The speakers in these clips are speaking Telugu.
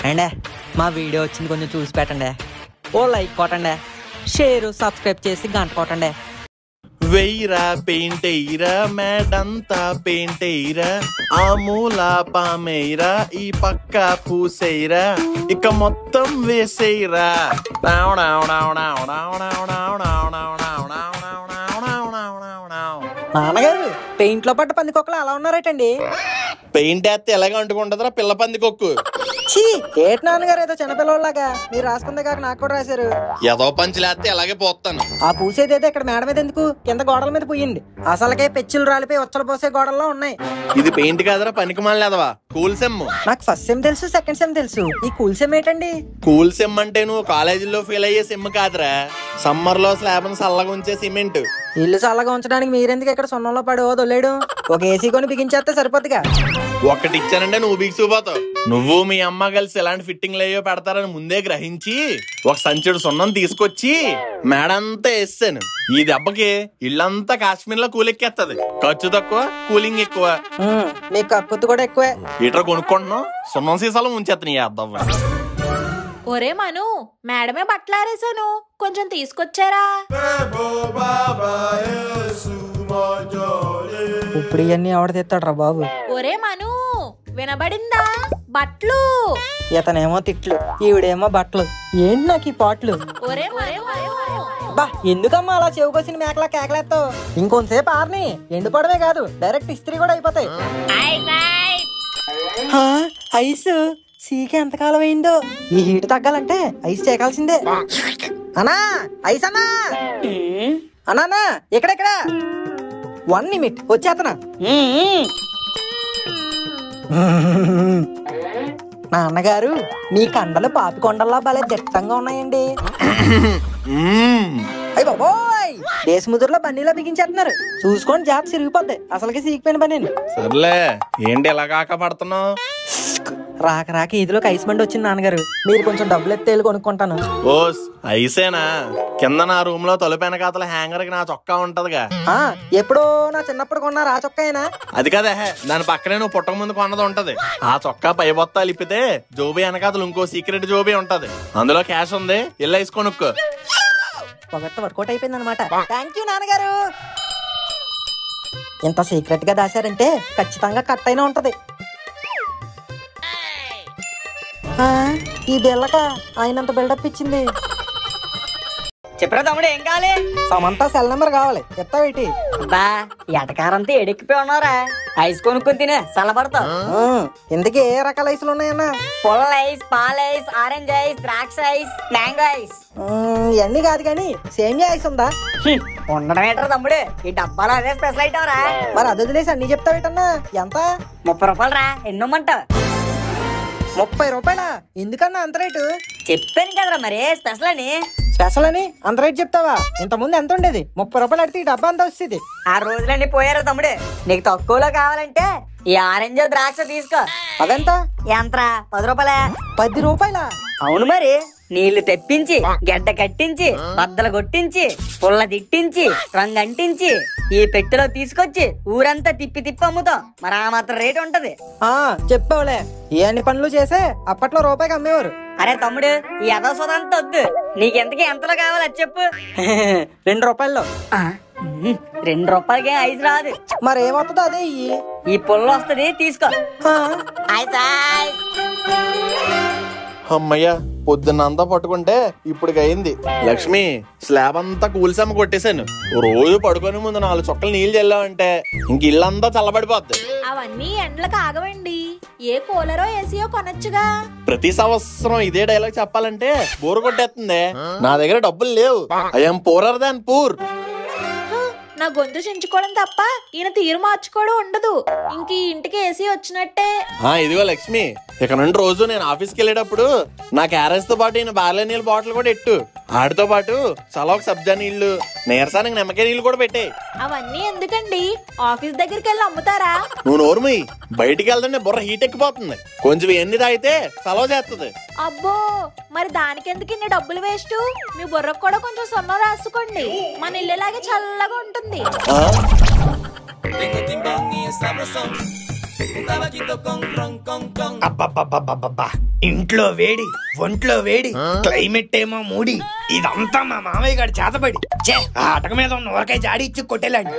అండే మా వీడియో వచ్చింది కొంచెం చూసి పెట్టండి ఓ లైక్ కొట్టండి షేర్ సబ్స్క్రైబ్ చేసి గంట కొట్టండి వెయ్యిరా పెయింట్ ఎయ్యిరా మేడంతా పెయింట్ ఎయ్యిరా ఆ మూల పామేయిరా ఈ పక్క పూసేయిరా ఇక మొత్తం వేసేయిరా నాన్నగారు పెయింట్ లో పట్ట పందికొక్కలు అలా ఉన్నారేటండి పెయింట్ వేస్తే ఎలాగ అంటుకుంటుందిరా పిల్ల పంది కొక్కు చీ ఏటి నాన్నగారు ఏదో చిన్నపిల్లలాగా మీరు రాసుకుందే కాక నాకు కూడా రాశారు ఏదో పంచులేస్తే ఎలాగే పోతాను ఆ పూసేది అయితే ఇక్కడ మేడ మీద ఎందుకు కింద గోడల మీద పోయింది అసలకే పెచ్చులు రాలిపోయి ఉచ్చలు పోసే గోడల్లో ఉన్నాయి ఇది పెయింట్ కాదురా పనికి మాలేదవా కూల్ సెమ్ నాకు ఫస్ట్ సెమ్ తెలుసు సెకండ్ సెమ్ తెలుసు ఈ కూల్ సెమ్ ఏంటండి కూల్ సెమ్ అంటే నువ్వు కాలేజీలో ఫెయిల్ అయ్యే సెమ్ కాదురా సమ్మర్ లో స్లాబ్ చల్లగా ఉంచే సిమెంట్ ఇల్లు చల్లగా ఉంచడానికి మీరెందుకు ఇక్కడ సున్నంలో పడి ఓ దొల్లేడు ఒక ఏసీ కొని బిగించేస్తే సరిపోద్దిగా ఒక్కటి ఇచ్చానంటే నువ్వు బిగిసిపోతావు నువ్వు మీ అమ్మ కలిసి ఎలాంటి ఫిట్టింగ్ లేయో పెడతారని ముందే గ్రహించి ఒక సంచుడు సున్నం తీసుకొచ్చి మేడంతా వేసాను ఈ దెబ్బకి ఇల్లంతా కాశ్మీర్ లో కూలెక్కేస్తది ఖర్చు తక్కువ కూలింగ్ ఎక్కువ ఉమ్, మీకు కక్కుతు కూడా ఎక్కువే హీటర్ కొనుక్కుంటున్నాం సున్నం సీసాలు ఉంచేస్తాను అద్దవ్వ ఒరే మను మేడమే బట్టలారేసాను కొంచెం తీసుకొచ్చారా ఇప్పుడు ఇవన్నీ ఎవడ తెస్తాడు రా బాబు ఒరే మను వినబడిందా బట్లు ఇతనేమో తిట్లు ఈవిడేమో బట్టలు ఏంటి నాకు ఈ పాటలు ఒరే మను బా ఎందుకమ్మా అలా చెవుకొసిన మేకలా కేకలేస్తావు ఇంకొంతసేపు ఆర్ని ఎండిపోవడమే కాదు డైరెక్ట్ ఇస్త్రీ కూడా అయిపోతాయి హా, ఐస్ సీకి ఎంతకాలం అయిందో ఈ హీట్ తగ్గాలంటే ఐస్ చేకాల్సిందే అన్నా ఐస్ అన్నా అన్నా ఇక్కడెక్కడ వన్ నిమిట్ వచ్చేతనా నాన్నగారు మీ కండలు పాపి కొండల్లా భలే దిట్టంగా ఉన్నాయండి మ్మ్. అయ్యి బాబోయ్ దేశముద్రలో బండిలో బిగించేస్తున్నారు చూసుకోండి జాత సిరిగిపోద్ది అసలుకి సీకిపోయిన పని సర్లే ఏంటి ఎలా కాక పడుతున్నావు రాక రాక ఇదిలోకి ఐస్ బండి వచ్చింది నాన్నగారు మీరు కొంచెం డబ్బులు ఎత్తే వెళ్ళి కొనుక్కుంటాను ఓస్ ఐసేనా కింద నా రూమ్ లో తలుపు వెనకాతల హ్యాంగర్ కి నా చొక్కా ఉంటదిగా ఆ ఎప్పుడో నా చిన్నప్పుడు కొన్న రా చొక్కాయేనా అది కదా హే దాని పక్కనే నువ్వు పుట్టక ముందు కొన్నది ఉంటది ఆ చొక్కా పై బొత్తాలు ఇప్పితే జోబీ వెనకాతలు ఇంకో సీక్రెట్ జోబీ ఉంటది అందులో క్యాష్ ఉంది ఇల్లు వేసి కొనుక్కో పొగట్ట వర్కౌట్ అయిపోయింది అనమాట థ్యాంక్ యూ నాన్నగారు ఇంత సీక్రెట్ గా దాశారంటే ఖచ్చితంగా కట్ అయినా ఉంటది ఆ, ఈ బిల్లక ఆయనంత బిల్డప్ ఇచ్చింది చెప్పరా తమ్ముడు ఏం కావాలి సమంతా సెల్ నెంబర్ కావాలి ఎత్తావేటి బా ఎటకారంతా ఎడెక్కిపోయి ఉన్నారా ఐస్ కొనుక్కొని తినే చల్లబడతావు ఇందుకే ఏ రకాల ఐసులు ఉన్నాయన్నా పుల్ల ఐస్ పాల ఐస్ ఆరెంజ్ ఐస్ ద్రాక్ష ఐస్ మ్యాంగో ఐస్ మ్మ్, ఇవన్నీ కాదు కానీ సేమియా ఐస్ ఉందా హ్మ్, ఉండడం ఏంట్రా తమ్ముడు ఈ డబ్బాలో అదే స్పెషల్ ఐటమ్ రా మరి అది వదిలేసి అన్ని చెప్తావేటన్నా ఎంత ముప్పై రూపాయలు రా ఎన్నోమంటావు ముప్పై రూపాయలా ఎందుకన్నా అంత రేటు చెప్పాను కదరా మరి స్పెషల్ అని స్పెషల్ అని అంత రేట్ చెప్తావా ఇంత ముందు ఎంత ఉండేది ముప్పై రూపాయలు అడితే ఈ డబ్బా అంత వస్తుంది ఆ రోజులన్నీ పోయారు తమ్ముడు నీకు తక్కువలో కావాలంటే ఈ ఆరెంజ్ ద్రాక్ష తీసుకో అదెంత ఎంతరా పది రూపాయలే పది రూపాయలా అవును మరి నీళ్లు తెప్పించి గడ్డ కట్టించి బద్దలు కొట్టించి పుల్ల తిట్టించి రంగు అంటించి ఈ పెట్టెలో తీసుకొచ్చి ఊరంతా తిప్పి తిప్పి అమ్ముతాం మరి ఆ మాత్రం రేటు ఉంటది ఆ చెప్పావులే ఈ అన్ని పనులు చేసే అప్పట్లో రూపాయికి అమ్మేవారు అరే తమ్ముడు ఈ అదోసదంతా వద్దు నీకెంతకి ఎంతలో కావాలి అది చెప్పు రెండు రూపాయల్లో ఆ, ఉమ్, రెండు రూపాయలకి ఐస్ రాదు మరి ఏమవుతుందో అదే ఇయ్యి ఈ పుల్ల వస్తది తీసుకో ఆ, ఐస్ ఐస్ అమ్మయ్య పొద్దున్నంతా పట్టుకుంటే ఇప్పుడు అయింది లక్ష్మి స్లాబ్ అంతా కూల్సమ్మ కొట్టేశాను రోజు పడుకొని ముందు నాలుగు చొక్కలు నీళ్ళు చల్లావంటే ఇంక ఇల్లంతా చల్లబడిపోద్ది అవన్నీ ఎండలకు ఆగవండి ఏ కూలరో ఏసీయో కొనొచ్చుగా ప్రతి సంవత్సరం ఇదే డైలాగ్ చెప్పాలంటే బోరు కొట్టేస్తుంది నా దగ్గర డబ్బులు లేవు ఐఎమ్ పూరర్ దాన్ పూర్ హ, నా గొంతు చించుకోవడం తప్ప ఈయన తీరు మార్చుకోవడం ఉండదు ఇంక ఈ ఇంటికి ఏసీ వచ్చినట్టే ఆ ఇదిగో లక్ష్మి ఇక నుండి రోజు నేను ఆఫీస్కి వెళ్ళేటప్పుడు నా క్యారేజ్ తో పాటు ఈయన బార్లే నీళ్ళ బాటిల్ కూడా ఎట్టు ఆడితో పాటు చలవక సబ్జా నీళ్లు నీరసానికి నిమ్మకాయ నీళ్ళు కూడా పెట్టే అవన్నీ ఎందుకండి ఆఫీస్ దగ్గరికి వెళ్ళి అమ్ముతారా నువ్వు నోరుమి బయటికి వెళ్తుంటే బుర్ర హీట్ ఎక్కిపోతుంది కొంచెం ఎన్ని తాగితే చలవ చేస్తుంది అబ్బో మరి దానికెందుకు ఇన్ని డబ్బులు వేస్ట్ మీ బుర్రకు కూడా కొంచెం సొన్న రాసుకోండి మన ఇల్లులాగే చల్లగా ఉంటుంది ఆ? Tengo timbón y es sabrosón. Un tabaquito con ron, con, con. అబ్బబ్బబ్బబ్బబ్బా ఇంట్లో వేడి ఒంట్లో వేడి క్లైమేట్ ఏమో మూడి ఇదంతా మా మామయ్య గారి చేతబడి చే ఆ అటక మీద ఉన్న ఊరకాయ జాడి ఇచ్చి కొట్టేలాండి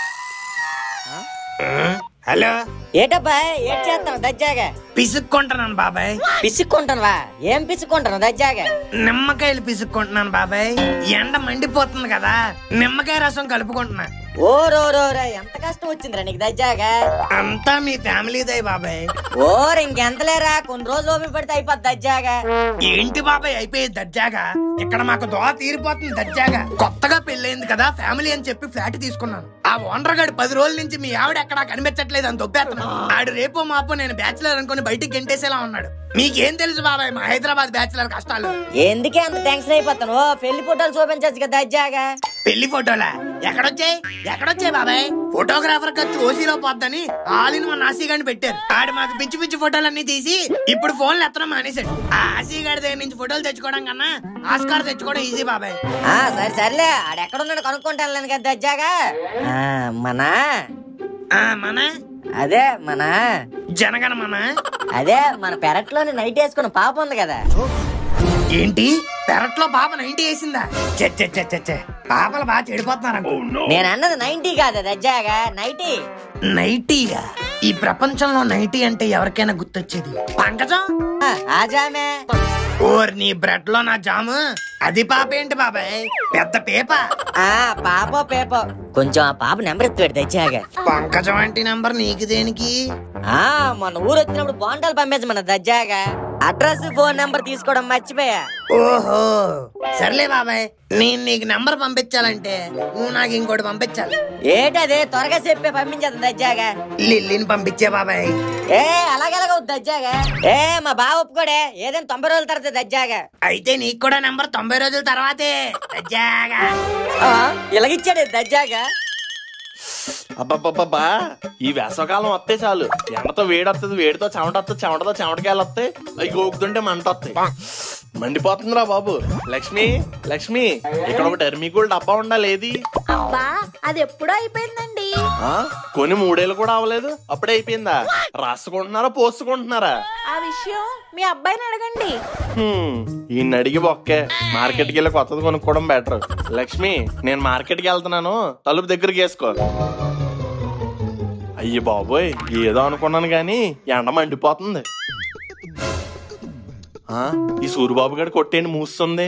హలో ఏటబ్బా ఏం చేస్తావు దజ్జాగా పిసుక్కుంటున్నాను బాబాయ్ పిసుక్కుంటానువా ఏం పిసుక్కుంటాను దజ్జాగా నిమ్మకాయలు పిసుక్కుంటున్నాను బాబాయ్ ఎండ మండిపోతుంది కదా నిమ్మకాయ రసం కలుపుకుంటున్నా ఓరోరోరా ఎంత కష్టం వచ్చిందిరా నీకు దజ్జాగా అంతా మీ ఫ్యామిలీదే బాబాయ్ ఓర్ ఇంకెంతలేరా కొన్ని రోజులు ఓపిక పడితే అయిపోద్ది దజ్జాగా ఏంటి బాబాయ్ అయిపోయేది దర్జాగా ఇక్కడ మాకు దోవ తీరిపోతుంది దర్జాగా కొత్తగా పెళ్ళైంది కదా ఫ్యామిలీ అని చెప్పి ఫ్లాట్ తీసుకున్నాను ఆ ఓనర్ గాడు పది రోజుల నుంచి మీ ఆవిడ ఎక్కడా కనిపించట్లేదు అని దొబ్బేస్తున్నాడు ఆడు రేపో మాపో నేను బ్యాచులర్ అనుకుని బయటికి గెంటేసేలా ఉన్నాడు మీకేం తెలుసు బాబాయ్ మా హైదరాబాద్ బ్యాచులర్ కష్టాలు ఎందుకే అంత టెన్షన్ అయిపోతాను ఓ పెళ్లి ఫోటోలు చూపించచ్చు కదా దజ్జాగా పెళ్లి ఫోటోలా ఎక్కడొచ్చాయి ఎక్కడొచ్చాయి బాబాయ్ ఫోటోగ్రాఫర్ ఖర్చు ఓసీలో పోద్దని ఆలిన మా నాసీగాడిని పెట్టారు ఆడు మాకు పిచ్చి పిచ్చి ఫోటోలన్నీ తీసి ఇప్పుడు ఫోన్లు ఎత్తడం మానేశాడు ఆ ఆసీగాడి దగ్గర నుంచి ఫోటోలు తెచ్చుకోవడం కన్నా ఆస్కార్ తెచ్చుకోవడం ఈజీ బాబాయ్ ఆ సరే సర్లే ఆడెక్కడున్నాడు కనుక్కుంటాను కదా దజ్జాగా ఆ, మన ఆ మన అదే మన జనగణ మన అదే మన పెరట్లోని నైట్ వేసుకున్న పాప ఉంది కదా ఏంటి పెరట్లో పాప నైన్టీ వేసిందా చె చె చె చె చె. పాపలు బాగా చెడిపోతున్నారు అనుకో. నేను అన్నది నైన్టీ కాదు దజ్జాగా నైటీ నైటీగా ఈ ప్రపంచంలో నైటీ అంటే ఎవరికైనా గుర్తొచ్చేది పంకజం ఆ, ఆజామే ఓర్ నీ బ్రెడ్ లో నా జాము అది పాప ఏంటి బాబాయ్ పెద్ద పేప ఆ పాపో పేపో కొంచెం ఆ పాప నెంబర్ ఎత్తుపెట్టి దజ్జాగా పంకజం అంటే నంబర్ నీకు దేనికి ఆ మన ఊరు వచ్చినప్పుడు బాండాలు పంపించమన్న దజ్జాగా అడ్రస్ ఫోన్ నెంబర్ తీసుకోవడం మర్చిపోయా ఓహో సర్లే బాబాయ్ నేను నీకు నంబర్ పంపించాలంటే నువ్వు నాకు ఇంకోటి పంపించాలి ఏటదే త్వరగా చెప్పే పంపించేది దజ్జాగా లిల్లీని పంపించే బాబాయ్ ఏ అలాగెలాగ దజ్జాగా ఏ మా బావ ఒప్పుకోడే ఏదైనా తొంభై రోజుల తర్వాత దజ్జాగా అయితే నీకు కూడా నంబర్ తొంభై రోజుల తర్వాతే దజ్జాగా. ఆ, ఇలాగిచ్చాడే దజ్జాగా అబ్బబ్బబ్బా ఈ వేసవకాలం వస్తే చాలు ఎండతో వేడి వస్తుంది వేడితో చెమట వస్తుంది చెమటతో చెమటకాయలు వస్తాయి అవి గోకుతుంటే మంట వస్తాయి మండిపోతుందిరా బాబు లక్ష్మి లక్ష్మి ఇక్కడ ఒక టెర్మికోల్ డబ్బా ఉండాలి ఏది అబ్బా అది ఎప్పుడో అయిపోయిందండి ఆ? కొని మూడేళ్ళు కూడా అవ్వలేదు అప్పుడే అయిపోయిందా రాసుకుంటున్నారా పోసుకుంటున్నారా ఆ విషయం మీ అబ్బాయిని అడగండి హ్మ్, ఈయన్ని అడిగి బొక్కే మార్కెట్కి వెళ్ళి కొత్తది కొనుక్కోవడం బెటర్ లక్ష్మి నేను మార్కెట్కి వెళ్తున్నాను తలుపు దగ్గరికి వేసుకో అయ్యి బాబోయ్ ఏదో అనుకున్నాను గాని ఎండ మండిపోతుంది ఆ, ఈ సూరిబాబు గారు కొట్టేయండి మూస్తుంది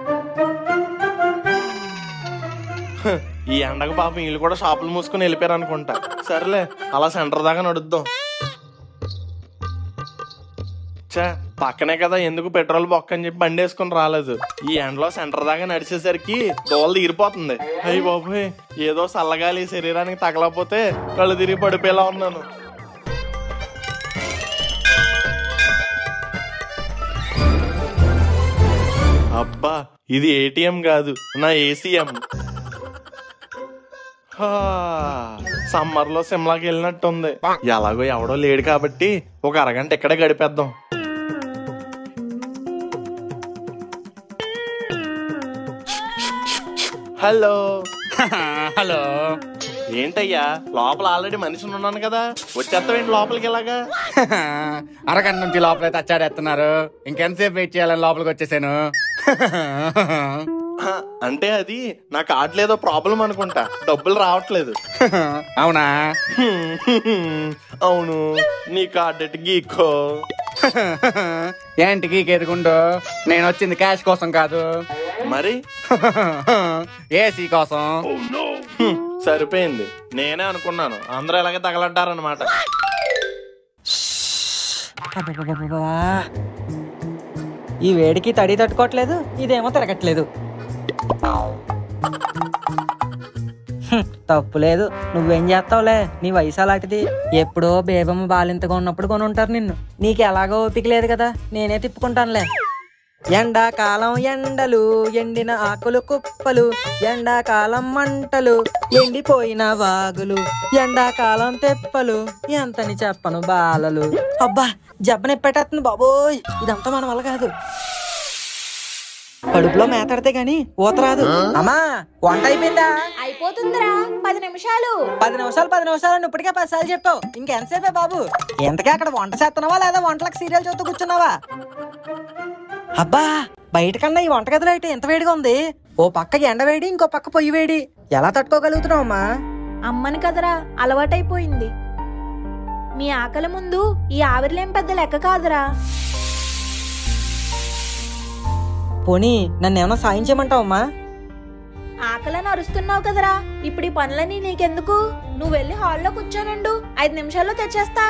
హ, ఈ ఎండకు పాపం వీళ్ళు కూడా షాపులు మూసుకుని వెళ్ళిపోయారు అనుకుంటా సర్లే అలా సెంటర్ దాకా నడుద్దాం ఛే, పక్కనే కదా ఎందుకు పెట్రోల్ బొక్క అని చెప్పి బండి వేసుకుని రాలేదు ఈ ఎండలో సెంటర్ దాకా నడిచేసరికి దోవలు తీరిపోతుంది అయ్యి బాబోయ్ ఏదో చల్లగాలి శరీరానికి తగలకపోతే కళ్ళు తిరిగి పడిపోయేలా ఉన్నాను అబ్బా ఇది ఏటీఎం కాదు నా ఏసీఎం సమ్మర్ లో సిమ్లాకి వెళ్ళినట్టుంది ఎలాగో ఎవడో లేడు కాబట్టి ఒక అరగంట ఇక్కడే గడిపేద్దాం హలో హలో ఏంటయ్యా లోపల ఆల్రెడీ మనిషి ఉన్నాను కదా వచ్చేస్తావేంటి లోపలికి ఇలాగా అరగంట నుంచి లోపలైతే అచ్చాడేస్తున్నారు ఇంకెంతసేపు వెయిట్ చేయాలని లోపలికి వచ్చేసాను హ, అంటే అది నా కార్డులో ఏదో ప్రాబ్లం అనుకుంటా డబ్బులు రావట్లేదు అవునా అవును నీ కార్డు గీక్కో ఏంటికి ఎదుగుండు నేను వచ్చింది క్యాష్ కోసం కాదు మరి ఏసీ కోసం హ్మ్, సరిపోయింది నేనే అనుకున్నాను అందరూ ఎలాగే తగలడ్డారనమాట అబ్బబ్బబ్బబ్బా. ఈ వేడికి తడి తట్టుకోవట్లేదు ఇదేమో తిరగట్లేదు హ్మ్, తప్పు లేదు నువ్వేం చేస్తావులే నీ వయసు అలాంటిది ఎప్పుడో బేబమ్మ బాలింతగా ఉన్నప్పుడు కొని ఉంటారు నిన్ను నీకు ఎలాగో ఓపిక లేదు కదా నేనే తిప్పుకుంటానులే ఎండాకాలం ఎండలు ఎండిన ఆకులు కుప్పలు ఎండాకాలం మంటలు ఎండిపోయిన వాగులు ఎండాకాలం తెప్పలు ఎంతని చెప్పను బాలలు అబ్బా జబ్బనెప్పేటేస్తుంది బాబోయ్ ఇదంతా మన వల్ల కాదు కడుపులో మేతాడితే గాని ఊత రాదు అమ్మా వంట అయిపోయిందా అయిపోతుందిరా పది నిమిషాలు పది నిమిషాలు పది నిమిషాలు అని ఇప్పటికే పది సార్లు చెప్పావు ఇంకెంతసేపే బాబు ఎంతకే అక్కడ వంట చేస్తున్నావా లేదా వంటలకు సీరియల్ చూస్తూ కూర్చున్నావా అబ్బా బయట కన్నా ఈ వంటగదిలో అయితే ఎంత వేడిగా ఉంది ఓ పక్క ఎండ వేడి ఇంకో పక్క పొయ్యి వేడి ఎలా తట్టుకోగలుగుతున్నావు అమ్మా అమ్మని కదరా అలవాటైపోయింది మీ ఆకలి ముందు ఈ ఆవిరిలేం పెద్ద లెక్క కాదురా పోనీ నన్ను ఏమైనా సాయం చేయమంటావమ్మా ఆకలని అరుస్తున్నావు కదరా ఇప్పుడు ఈ పనులన్నీ నీకెందుకు నువ్వు వెళ్ళి హాల్లో కూర్చోనుండు ఐదు నిమిషాల్లో తెచ్చేస్తా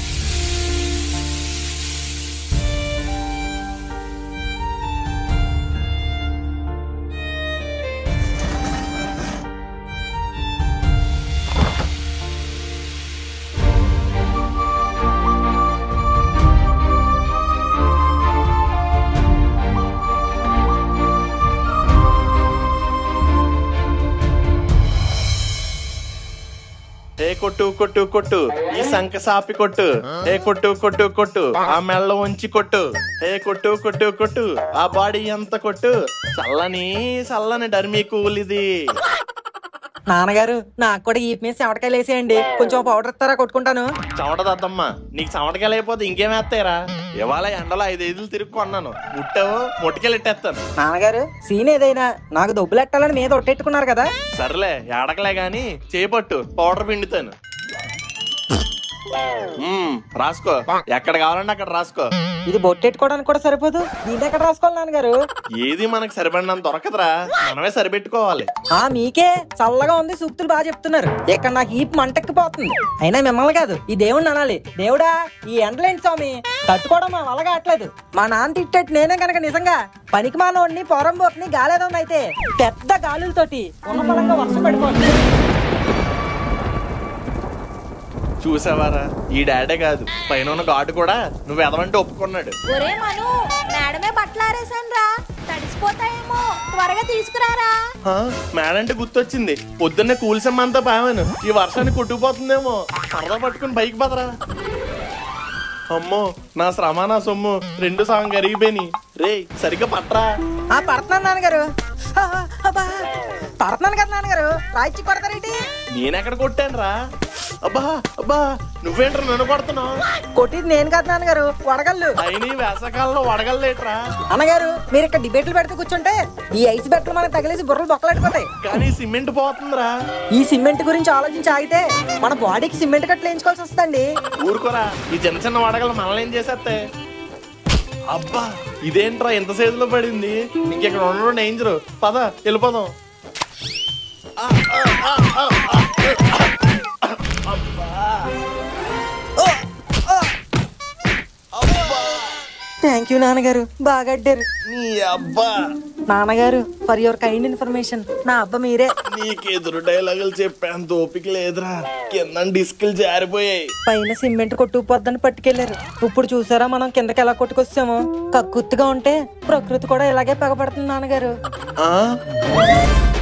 ఏ కొట్టు కొట్టు కొట్టు ఈ సంక సాపి కొట్టు ఏ కొట్టు కొట్టు కొట్టు ఆ మెళ్ళ ఉంచి కొట్టు ఏ కొట్టు కొట్టు కొట్టు ఆ బాడీ ఎంత కొట్టు చల్లని చల్లని డర్మీ కూల్ ఇది నాన్నగారు నాకు కూడా ఈ మీద చెమటకాయలు వేసేయండి కొంచెం పౌడర్ ఇస్తారా కొట్టుకుంటాను చెమట దద్దమ్మా నీకు చెమటకాయలు అయిపోతే ఇంకేం వేస్తాయిరా ఇవాళ ఎండలో ఐదు ఐదులు తిరిగి కొన్నాను ముట్టావు ముట్టుకెళ్ళి ఎట్టేస్తాను నాన్నగారు సీన్ ఏదైనా నాకు డబ్బులు ఎట్టాలని మీద ఒట్టెట్టుకున్నారు కదా సర్లే ఏడకలే గాని చేపట్టు పౌడర్ పిండుతాను మ్మ్, రాసుకో ఎక్కడ కావాలంటే అక్కడ రాసుకో ఇది బొట్టెట్టుకోవడానికి కూడా సరిపోదు దీని ఎక్కడ రాసుకోవాలి నాన్నగారు ఏది మనకు సరిపడినంత దొరకదురా మనమే సరిపెట్టుకోవాలి ఆ మీకే చల్లగా ఉంది సూక్తులు బాగా చెప్తున్నారు ఇక్కడ నాకు ఈ మంటెక్కిపోతుంది అయినా మిమ్మల్ని కాదు ఈ దేవుడిని అనాలి దేవుడా ఈ ఎండలేంటి స్వామి తట్టుకోవడం మా వల్ల కావట్లేదు మా నాన్న తిట్టేట్టు నేనే కనుక నిజంగా పనికి మానవుడిని పొరంబోకుని గాలేదం అయితే పెద్ద గాలులతోటి ఉన్నపలంగా వర్షం పడిపోతుంది చూసావారా ఈ డాడే కాదు పైన ఉన్న గాడు కూడా నువ్వు ఎదవంటే ఒప్పుకున్నాడు ఒరే మను మేడమే బట్టలు ఆరేసాను రా తడిసిపోతాయేమో త్వరగా తీసుకురారా హా, మేడంటే గుర్తొచ్చింది పొద్దున్నే కూల్సమ్మంతా పావాను ఈ వర్షాన్ని కొట్టుకుపోతుందేమో సరదా పట్టుకుని బైక్ బదరా అమ్మో నా శ్రమ నా సొమ్ము రెండు సగం కరిగిపోయినాయి రే సరిగ్గా పట్రా ఆ పడుతున్నాను నాన్నగారు ఆ, అబ్బా. పడుతున్నాను కదా నాన్నగారు రాయిచ్చి కొడతారేంటి నేనెక్కడ కొట్టాను రా అబ్బా అబ్బా నువ్వేంట్రా నన్ను కొడుతున్నావు కొట్టింది నేను కాదు నాన్నగారు వడగళ్ళు అయిన ఈ వేసవకాలంలో వడగలేట్రా అన్నగారు మీరు ఇక్కడ డిబేట్లు పెడుతూ కూర్చుంటే ఈ ఐస్ బెట్టలు మనకు తగిలేసి బుర్రలు బొక్కలెట్టిపోతాయి కానీ సిమెంట్ పోతుందిరా ఈ సిమెంట్ గురించి ఆలోచించి ఆగితే మన బాడీకి సిమెంట్ కట్టలు వేయించుకోవాల్సి వస్తుందండి ఊరుకోరా ఈ చిన్న చిన్న వడగలు మనల్ని ఏం చేసేస్తే అబ్బా ఇదేంట్రా ఎంత సైజులో పడింది ఇంకెక్కడ ఉండడం డేంజర్ పద వెళ్ళిపోదాం ఆ, ఆ, ఆ, ఆ, ఆ, ఆ, అబ్బా. ఓ, ఆ, అబ్బా. థ్యాంక్ యూ నాన్నగారు బాగా అడ్డారు నీ అబ్బా నాన్నగారు ఫర్ యువర్ కైండ్ ఇన్ఫర్మేషన్ నా అబ్బ మీరే నీకెదురు డైలాగులు చెప్పేంత ఓపిక లేదురా కింద డిస్కులు జారిపోయాయి పైన సిమెంట్ కొట్టుకుపోద్దని పట్టుకెళ్లారు ఇప్పుడు చూసారా మనం కిందకి ఎలా కొట్టుకొచ్చామో కక్కుత్తుగా ఉంటే ప్రకృతి కూడా ఇలాగే పగపడుతుంది నాన్నగారు ఆ